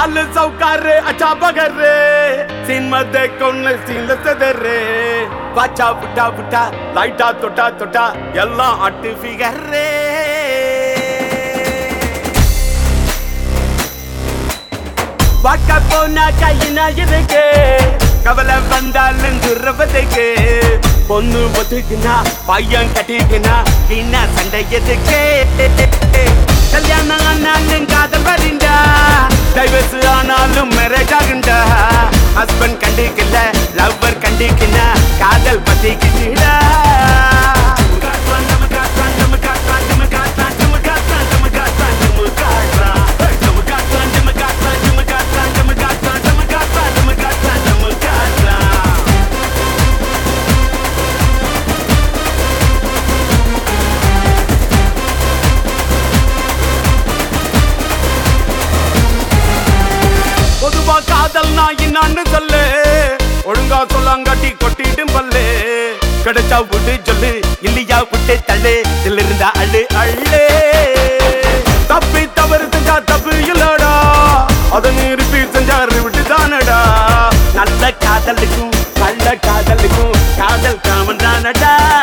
ஆளு சவுக்காரு அச்சா பகரு சின்மத்தை கொன்னு சீன்ல செதரு வாச்சா புட்டா புட்டா லைட்டா தொட்டா தொட்டா எல்லாம் அட்டு ஃபிகரே பார்க்க போனா கையினா இருக்கு கவலை வந்தாலும் துறவதுக்கு பொண்ணு ஒத்துக்குனா பையன் கட்டிக்குனா என்ன சண்டை எதுக்கு கல்யாணம் ஆனாலும் காதல் வருண்டா டைவர்ஸ் ஆனாலும் மேரேஜ் ஆகுண்டா ஹஸ்பண்ட் கண்டிக்கல லவ்வர் கண்டிக்கினா காதல் பத்திக்கிட்டா பொதுவா காதல் நான் என்னான்னு சொல்லு ஒழுங்கா சொல்லாங்காட்டி கொட்டிடும் பல்லு கிடைச்சா விட்டு சொல்லு இல்லையா விட்டு தள்ளு இதுல இருந்தா அள்ளு அள்ளு தப்பி தவறு செஞ்சா தப்பு இல்லடா அதை நிறுத்தி செஞ்சாரு விட்டு தானடா நல்ல காதலுக்கும் நல்ல காதலுக்கும் காதல் காமன் தானடா